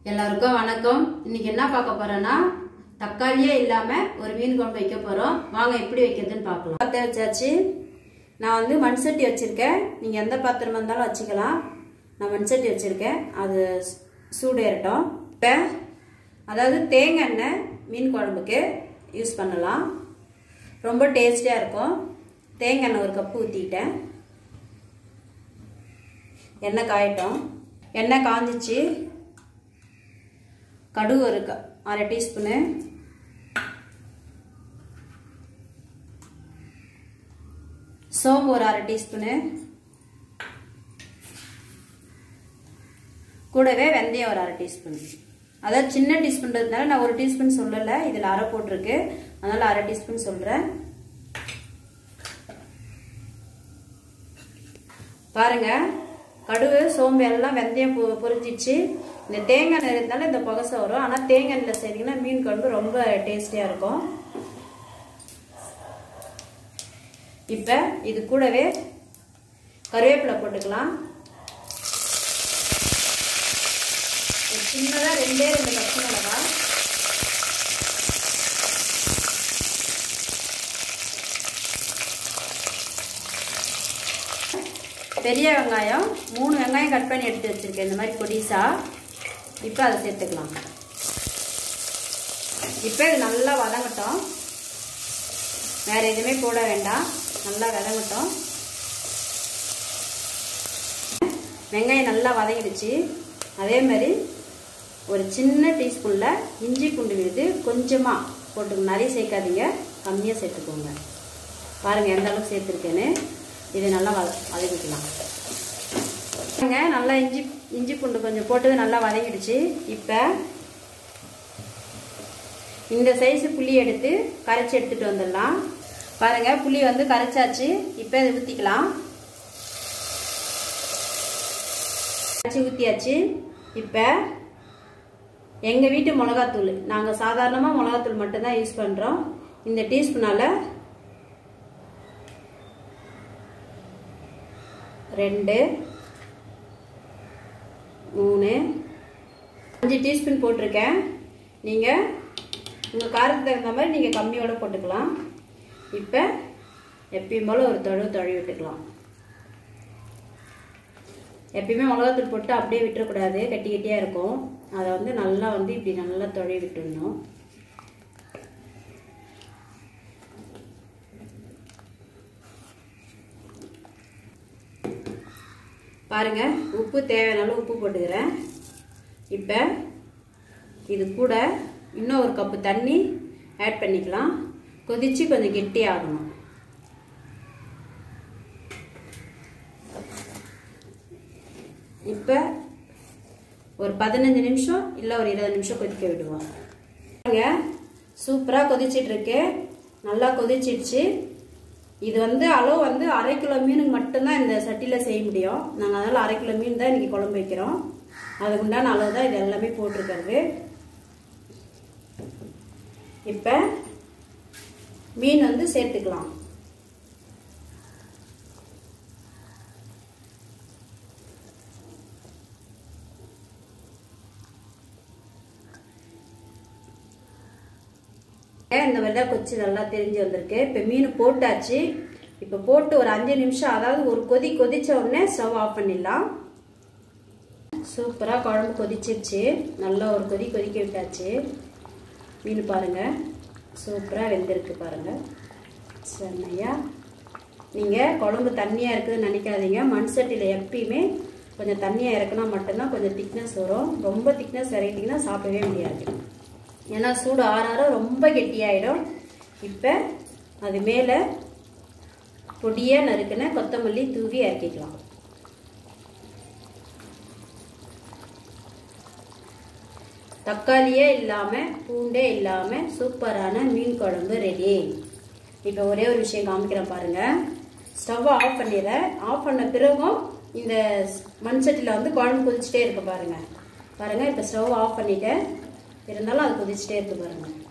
எல்லாருக்கும் வணக்கம் இன்னைக்கு என்ன பார்க்க போறோம்னா தக்காளியே இல்லாம ஒரு மீன் குழம்பு வைக்க போறோம் வாங்க எப்படி வைக்கிறதுன்னு பார்க்கலாம் பத்த வச்சாச்சு நான் வந்து மண் சட்டி வச்சிருக்கேன் நீங்க எந்த பாத்திரமா இருந்தாலும் வச்சுக்கலாம் நான் மண் சட்டி வச்சிருக்கேன் அது சூ- சூடு ஏறட்டும் இப்போ அதாவது தேங்காய் எண்ணெய் மீன் குழம்புக்கு யூஸ் பண்ணலாம் ரொம்ப டேஸ்டியாக இருக்கும் தேங்காய் எண்ணெய் ஒரு கப்பு ஊற்றிக்கிட்டேன் எண்ணெய் காயட்டும் எண்ணெய் காஞ்சிச்சு கடுகு ஒரு க- அரை டீஸ்பூனு சோம்பு ஒரு அரை டீஸ்பூனு கூடவே வெந்தயம் ஒரு அரை டீஸ்பூன் அதாவது சின்ன டீஸ்பூன்றதுனால நான் ஒரு டீஸ்பூன் சொல்லலை இதில் அரை போட்டிருக்கு அதனால் அரை டீஸ்பூன் சொல்கிறேன் பாருங்க கடுகு சோம்பு எல்லாம் வெந்தயம் பொ பொரிஞ்சிச்சு இந்த தேங்காய் எண்ணெய் இருந்தாலும் இந்த புகசை வரும் ஆனால் தேங்காய் எண்ணெயில் செய்தீங்கன்னா மீன் குழம்பு ரொம்ப டேஸ்டியாக இருக்கும் இப்போ இது கூடவே கருவேப்பிலை போட்டுக்கலாம் ஒரு சின்னதாக ரெண்டே ரெண்டு பச்சை மிளகா பெரிய வெங்காயம் மூணு வெங்காயம் கட் பண்ணி எடுத்து வச்சிருக்கேன் இந்த மாதிரி பொடிசா இப்போ அதை சேர்த்துக்கலாம் இப்போ இது நல்லா வதங்கட்டும் வேற எதுவுமே போட வேண்டாம் நல்லா வதங்கட்டும் வெங்காயம் நல்லா வதங்கிடுச்சு அதே மாதிரி ஒரு சின்ன டீஸ்பூனில் இஞ்சி பூண்டு விழுது கொஞ்சமாக போட்டுக்கணும் நிறைய சேர்க்காதீங்க கம்மியாக சேர்த்துக்கோங்க பாருங்கள் எந்த அளவுக்கு சேர்த்துருக்கேன்னு இதை நல்லா வத வதக்கிக்கலாம் பாருங்க நல்லா இஞ்சி இஞ்சி பூண்டு கொஞ்சம் போட்டு நல்லா வதங்கிடுச்சு இப்போ இந்த சைஸு புளி எடுத்து கரைச்சி எடுத்துட்டு வந்துடலாம் பாருங்க புளி வந்து கரைச்சாச்சு இப்போ இதை ஊற்றிக்கலாம் கரைச்சி ஊற்றியாச்சு இப்போ எங்கள் வீட்டு மிளகாத்தூள் நாங்கள் சாதாரணமாக மிளகாத்தூள் மட்டும்தான் யூஸ் பண்ணுறோம் இந்த டீஸ்பூனால் ரெண்டு மூணு அஞ்சு டீஸ்பூன் போட்டிருக்கேன் நீங்கள் உங்கள் காரத்துக்கு தகுந்த மாதிரி நீங்கள் கம்மியோட போட்டுக்கலாம் இப்போ எப்பயும் போல் ஒரு தழுவு தழுவி விட்டுக்கலாம் எப்பயுமே மிளகாத்தூள் போட்டு அப்படியே விட்டுறக்கூடாது கட்டி கட்டியாக இருக்கும் அதை வந்து நல்லா வந்து இப்படி நல்லா தழுவி விட்டுடணும் பாருங்க உப்பு தேவையான அளவு உப்பு போட்டுக்கிறேன் இப்போ இது கூட இன்னும் ஒரு கப்பு தண்ணி ஆட் பண்ணிக்கலாம் கொதிச்சு கொஞ்சம் கெட்டியாகணும் இப்போ ஒரு பதினஞ்சு நிமிஷம் இல்லை ஒரு இருபது நிமிஷம் கொதிக்க விடுவோம் பாருங்க சூப்பராக கொதிச்சிட்டு இருக்கு நல்லா கொதிச்சிடுச்சு இது வந்து அளவு வந்து அரை கிலோ மீனுக்கு மட்டும்தான் இந்த சட்டியில் செய்ய முடியும் நாங்கள் அதனால் அரை கிலோ மீன் தான் இன்றைக்கி குழம்பு வைக்கிறோம் அதுக்கு உண்டான அளவு தான் இது எல்லாமே போட்டிருக்கிறது இப்போ மீன் வந்து சேர்த்துக்கலாம் இந்த வெள்ளை கொச்சி நல்லா தெரிஞ்சு வந்திருக்கு இப்போ மீன் போட்டாச்சு இப்போ போட்டு ஒரு அஞ்சு நிமிஷம் அதாவது ஒரு கொதி கொதிச்ச உடனே ஸ்டவ் ஆஃப் பண்ணிடலாம் சூப்பராக குழம்பு கொதிச்சிருச்சு நல்லா ஒரு கொதி கொதிக்க விட்டாச்சு மீன் பாருங்க சூப்பராக வெந்திருக்கு பாருங்க செம்மையா நீங்கள் குழம்பு தண்ணியாக இருக்குதுன்னு நினைக்காதீங்க மண் சட்டியில் எப்பயுமே கொஞ்சம் தண்ணியாக இறக்குனா மட்டும்தான் கொஞ்சம் திக்னஸ் வரும் ரொம்ப திக்னஸ் இறக்கிட்டிங்கன்னா சாப்பிடவே முடியாது ஏன்னா சூடு ஆற ஆற ரொம்ப கெட்டியாயிடும் இப்போ அது மேலே பொடியாக நறுக்கின கொத்தமல்லி தூவி இறக்கிக்கலாம் தக்காளியே இல்லாமல் பூண்டே இல்லாமல் சூப்பரான மீன் குழம்பு ரெடி இப்போ ஒரே ஒரு விஷயம் காமிக்கிறேன் பாருங்கள் ஸ்டவ்வை ஆஃப் பண்ணிடுறேன் ஆஃப் பண்ண பிறகும் இந்த மண் சட்டியில் வந்து குழம்பு கொதிச்சிட்டே இருக்கு பாருங்கள் பாருங்கள் இப்போ ஸ்டவ் ஆஃப் பண்ணிட்டேன் இருந்தாலும் அது கொதிச்சிட்டே இருக்கு பாருங்கள்